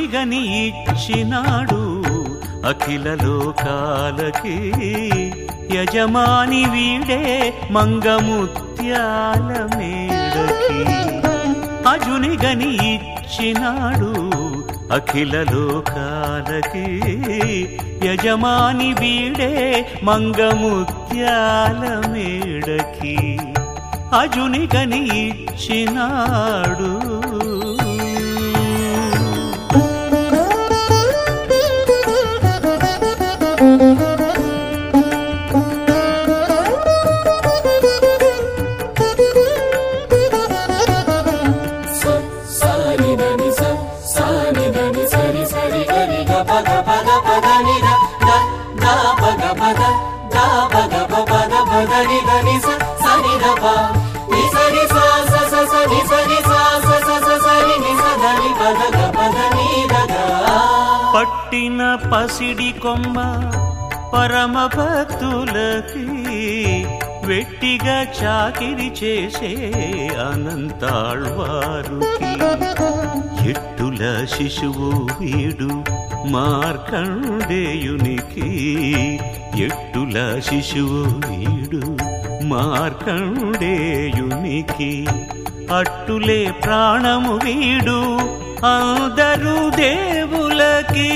అజునిగని ఇచ్చినాడు అఖిల లోకాలకి యజమాని వీడే మంగముత్యాల మేడకి అజునిగని ఇచ్చినాడు అఖిల లోకాలకి యజమాని వీడే మంగముత్యాల మేడకి అజునిగని ఇచ్చినాడు సాని దని స సాని దని సరి సరి గరి గ పగ పగ పగ ని ద ద ద పగ పగ ద పగ ప పగ పగ ని దని స సని ద ప ని సరి స స స స ని సరి స స స స సరి ని స దని పగ గ పగ ని ద గ పట్టిన పసిడి కొమ్మ పరమ భక్తులకి వెట్టిగా చాకిరి చేసే అనంతాళ్వారుకి ఎట్టుల శిశువు వీడు మార్కండేయునికి ఎట్టుల శిశువు వీడు మార్కండేయునికి అట్టులే ప్రాణము వీడు అందరు దేవులకి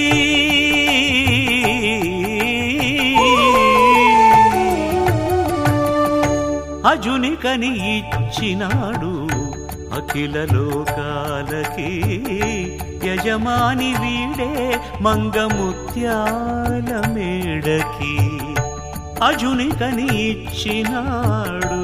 అజునికని ఇచ్చినాడు అఖిల లోకాలకి యజమాని వీడే మంగముత్యాల మేడకి అజునికని ఇచ్చినాడు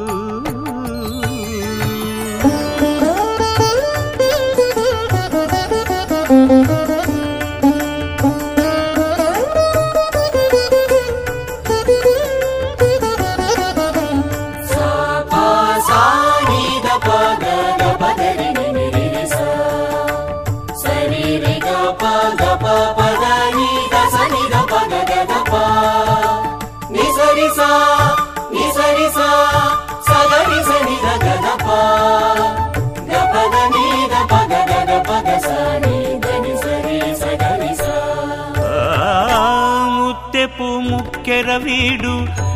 సా ప సా ని ద ప గ గ ప గ రి ని ని రి రి స సరి రి గ ప గ ప ప ద ని ద స ని ద ప గ గ ద ప ని సరి స ని సరి స స గ రి స ని ద గ ద ప గ ప ద ని ద ప గ గ ద ప గ స ని ద ని సరి స గ రి స ఆ ముత్తెపు ముక్కెర వీడు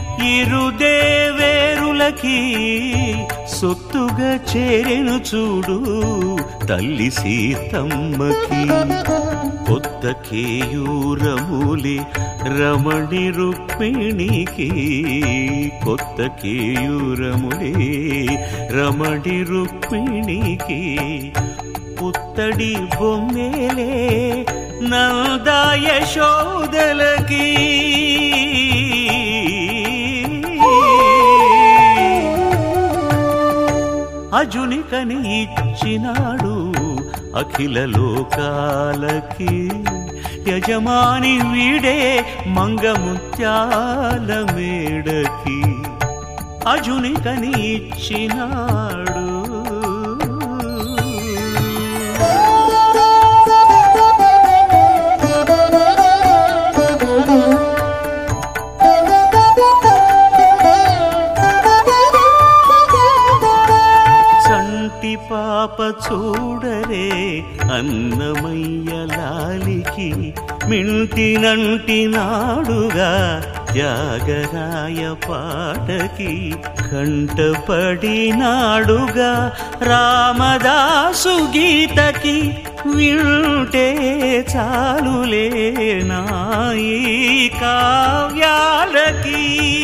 ఇరుదేవేరులకి సొత్తుగా చేరెను చూడు తల్లి సీతమ్మకి కొత్త కేయూరములి రమణి రుక్మిణికి కొత్త కేయూరములి రమణి రుక్మిణికి పుత్తడి బొమ్మేలే నందాయశోదలకి అజునికని ఇచ్చినాడు అఖిల లోకాలకి యజమాని వీడే మంగముత్యాల మేడకి అజునికని ఇచ్చినాడు సంటి పాప చూడరే అన్నమయ్య లాలికి మింటినంటి నాడుగా జాగరాయ పాటకి కంటపడినాడుగా రామదాసు గీతకి వింటే చాలులే నాయి కావ్యాలకి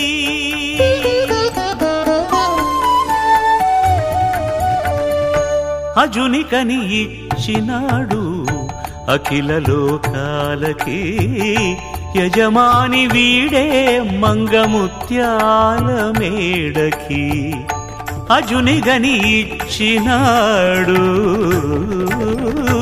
అజునికని ఇచ్చినాడు అఖిల లోకాలకి యజమాని వీడే మంగముత్యాల మేడకి అజునిగని ఇచ్చినాడు